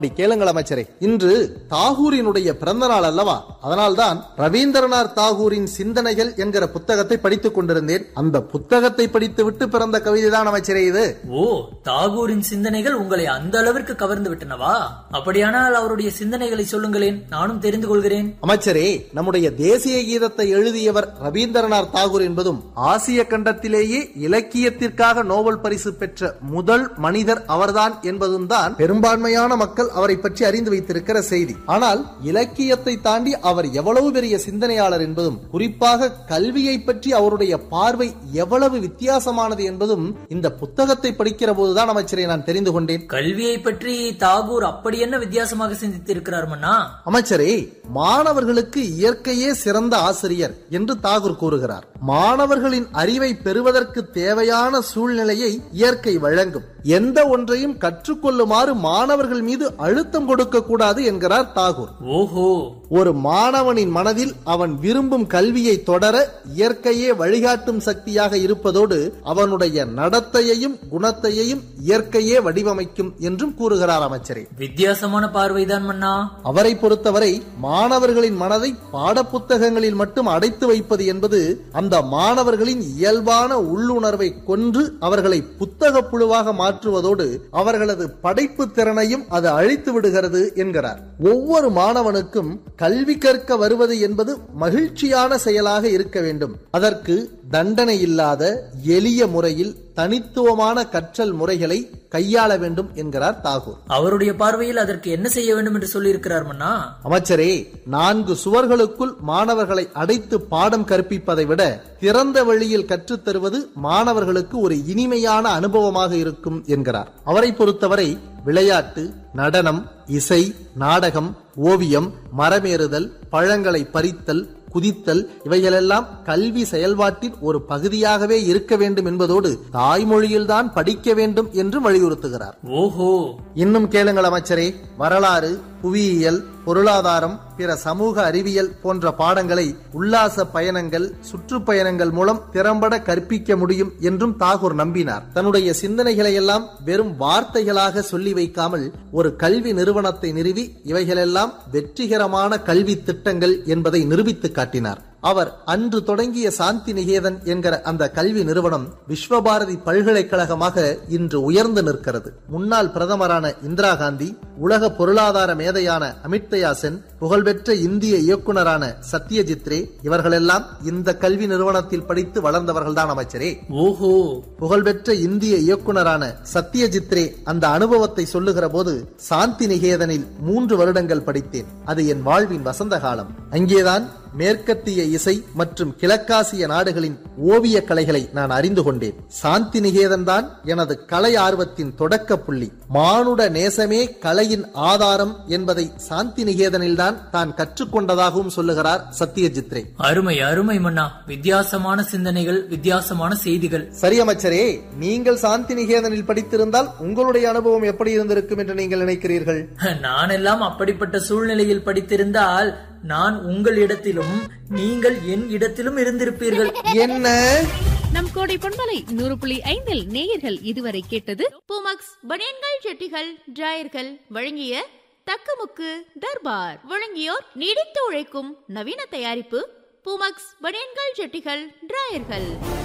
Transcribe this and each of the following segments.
இப்படி கேளுங்கள் அமைச்சரே இன்று தாகூரினுடைய பிறந்த நாள் அல்லவா அதனால்தான் ரவீந்திரநாத் தாகூரின் சிந்தனைகள் என்கிற புத்தகத்தை படித்துக் கொண்டிருந்தேன் அந்த புத்தகத்தை படித்துவிட்டு பிறந்த கவிதைதான் அமைச்சரே இது ஓ தாகூரின் சிந்தனைகள் உங்களை அந்த அளவிற்கு கவர்ந்து விட்டனவா அப்படியானால் அவருடைய சிந்தனைகளை சொல்லுங்களேன் நானும் தெரிந்து கொள்கிறேன் அமைச்சரே நம்முடைய தேசிய கீதத்தை எழுதியவர் ரவீந்திரநாத் தாகூர் என்பதும் ஆசிய கண்டத்திலேயே இலக்கியத்திற்காக நோபல் பரிசு பெற்ற முதல் மனிதர் அவர்தான் என்பதும் தான் பெரும்பான்மையான மக்கள் அவரை பற்றி அறிந்து வைத்திருக்கிற செய்தி ஆனால் இலக்கியத்தை தாண்டி அவர் எவ்வளவு பெரிய சிந்தனையாளர் என்பதும் குறிப்பாக கல்வியை பற்றி அவருடைய பார்வை எவ்வளவு வித்தியாசமானது என்பதும் இந்த புத்தகத்தை படிக்கிற போதுதான் அமைச்சரை நான் தெரிந்து கொண்டேன் கல்வியை பற்றி தாகூர் அப்படி என்ன வித்தியாசமாக சிந்தித்திருக்கிறார் மன்னா அமைச்சரே மாணவர்களுக்கு இயற்கையே சிறந்த ஆசிரியர் என்று தாகூர் கூறுகிறார் மாணவர்களின் அறிவை பெறுவதற்கு தேவையான சூழ்நிலையை இயற்கை வழங்கும் எந்த ஒன்றையும் கற்றுக்கொள்ளுமாறு மாணவர்கள் மீது அழுத்தம் கொடுக்க கூடாது என்கிறார் தாகூர் ஓஹோ ஒரு மாணவனின் மனதில் அவன் விரும்பும் கல்வியை தொடர இயற்கையே வழிகாட்டும் சக்தியாக இருப்பதோடு அவனுடைய நடத்தையையும் குணத்தையும் இயற்கையே வடிவமைக்கும் என்றும் கூறுகிறார் அமைச்சரே வித்தியாசமான பார்வைதான் மன்னா அவரை பொறுத்தவரை மாணவர்களின் மனதை பாடப்புத்தகங்களில் மட்டும் அடைத்து வைப்பது என்பது அந்த மாணவர்களின் இயல்பான உள்ளுணர்வை கொன்று அவர்களை புத்தக புழுவாக மாற்றுவதோடு அவர்களது படைப்பு திறனையும் அது அழித்து விடுகிறது என்கிறார் ஒவ்வொரு மாணவனுக்கும் கல்வி கற்க வருவது என்பது மகிழ்ச்சியான செயலாக இருக்க வேண்டும் அதற்கு தண்டனை இல்லாத எளிய முறையில் தனித்துவமான கற்றல் முறைகளை கையாள வேண்டும் என்கிறார் தாகூர் அவருடைய பார்வையில் அதற்கு என்ன செய்ய வேண்டும் என்று சொல்லியிருக்கிறார் மன்னா அமைச்சரே நான்கு சுவர்களுக்குள் மாணவர்களை அடைத்து பாடம் கற்பிப்பதை விட திறந்த வழியில் கற்றுத் தருவது மாணவர்களுக்கு ஒரு இனிமையான அனுபவமாக இருக்கும் என்கிறார் அவரை பொறுத்தவரை விளையாட்டு நடனம் இசை நாடகம் ஓவியம் மரமேறுதல் பழங்களை பறித்தல் குதித்தல் இவைகளெல்லாம் கல்வி செயல்பாட்டின் ஒரு பகுதியாகவே இருக்க வேண்டும் என்பதோடு தாய்மொழியில்தான் படிக்க வேண்டும் என்று வலியுறுத்துகிறார் ஓஹோ இன்னும் கேளுங்கள் அமைச்சரே வரலாறு புவியியல் பொருளாதாரம் பிற சமூக அறிவியல் போன்ற பாடங்களை உல்லாச பயணங்கள் சுற்றுப்பயணங்கள் மூலம் திறம்பட கற்பிக்க முடியும் என்றும் தாகூர் நம்பினார் தன்னுடைய சிந்தனைகளை எல்லாம் வெறும் வார்த்தைகளாக சொல்லி வைக்காமல் ஒரு கல்வி நிறுவனத்தை நிறுவி இவைகளெல்லாம் வெற்றிகரமான கல்வி திட்டங்கள் என்பதை நிரூபித்து காட்டினார் அவர் அன்று தொடங்கிய சாந்தி நிகேதன் என்கிற அந்த கல்வி நிறுவனம் விஸ்வபாரதி பல்கலைக்கழகமாக இன்று உயர்ந்து நிற்கிறது முன்னாள் பிரதமரான இந்திரா காந்தி உலக பொருளாதார மேதையான அமித்யா சென் புகழ்பெற்ற இந்திய இயக்குனரான சத்யஜித் ரே இவர்களெல்லாம் இந்த கல்வி நிறுவனத்தில் படித்து வளர்ந்தவர்கள்தான் அமைச்சரே ஓஹோ புகழ்பெற்ற இந்திய இயக்குனரான சத்யஜித் ரே அந்த அனுபவத்தை சொல்லுகிற போது சாந்தி நிகேதனில் மூன்று வருடங்கள் படித்தேன் அது என் வாழ்வின் வசந்த காலம் அங்கேதான் மேற்கத்திய இசை மற்றும் கிழக்காசிய நாடுகளின் ஓவிய கலைகளை நான் அறிந்து கொண்டேன் சாந்தி நிகேதன் தான் எனது கலை ஆர்வத்தின் தொடக்க புள்ளி மானுட நேசமே கலையின் ஆதாரம் என்பதை சாந்தி நிகேதனில்தான் தான் கற்றுக்கொண்டதாகவும் சொல்லுகிறார் சத்யஜித் ரே அருமை அருமை மன்னா வித்தியாசமான சிந்தனைகள் வித்தியாசமான செய்திகள் சரி அமைச்சரே நீங்கள் சாந்தி நிகேதனில் படித்திருந்தால் உங்களுடைய அனுபவம் எப்படி இருந்திருக்கும் என்று நீங்கள் நினைக்கிறீர்கள் நான் எல்லாம் அப்படிப்பட்ட சூழ்நிலையில் படித்திருந்தால் நான் உங்கள் இடத்திலும் நீங்கள் என் இடத்திலும் இருந்திருப்பீர்கள் என்ன நம் கோடை பொன்மலை நூறு புள்ளி ஐந்தில் நேயர்கள் இதுவரை கேட்டது பூமக்ஸ் பனியன்கள் ஜெட்டிகள் டிராயர்கள் வழங்கிய தக்கமுக்கு தர்பார் வழங்கியோர் நீடித்து உழைக்கும் நவீன தயாரிப்பு பூமக்ஸ் பனியன்கள் ஜெட்டிகள் டிராயர்கள்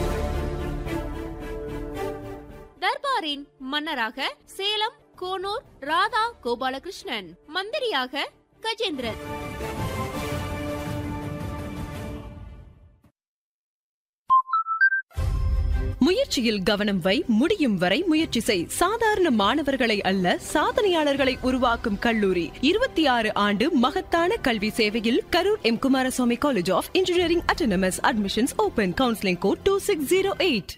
தர்பாரின் மன்னராக சேலம் கோனூர் ராதா கோபாலகிருஷ்ணன் மந்திரியாக கஜேந்திரன் முயற்சியில் கவனம் வை முடியும் வரை முயற்சி செய் சாதாரண மாணவர்களை அல்ல சாதனையாளர்களை உருவாக்கும் கல்லூரி இருபத்தி ஆறு ஆண்டு மகத்தான கல்வி சேவையில் Karur M Kumaraswamy college of engineering autonomous admissions open counselling code two six zero eight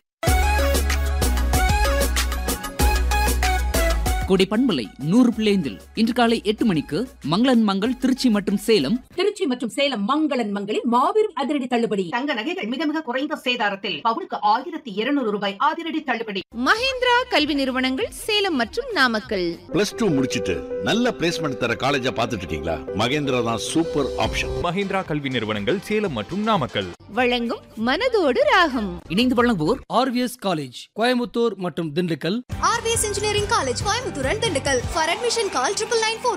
Kodai பண்பலை நூறு பிள்ளைந்தில் இன்று காலை எட்டு மணிக்கு மங்களன் மங்கள் திருச்சி மற்றும் சேலம் திருச்சி மற்றும் சேலம் மங்களன் மங்களில் மாபெரும் அதிரடி தள்ளுபடி தங்க நகைகள் மிக மிக குறைந்த சேதாரத்தில் பவுனுக்கு ஆயிரத்தி இருநூறு ரூபாய் அதிரடி தள்ளுபடி மஹேந்திரா கல்வி நிறுவனங்கள் சேலம் மற்றும் நாமக்கல் பிளஸ் டூ முடிச்சிட்டு நல்ல பிளேஸ்மெண்ட் தர காலேஜா பார்த்துட்டு இருக்கீங்களா மகேந்திரா தான் சூப்பர் ஆப்ஷன் மஹிந்திரா கல்வி நிறுவனங்கள் சேலம் மற்றும் நாமக்கல் வழங்கும் மனதோடு ராகம் இணைந்து வழங்குவோர் ஆர்விஎஸ் காலேஜ் கோயம்புத்தூர் மற்றும் Dindigul RVS engineering college Coimbatore and Dindigul for admission call triple nine four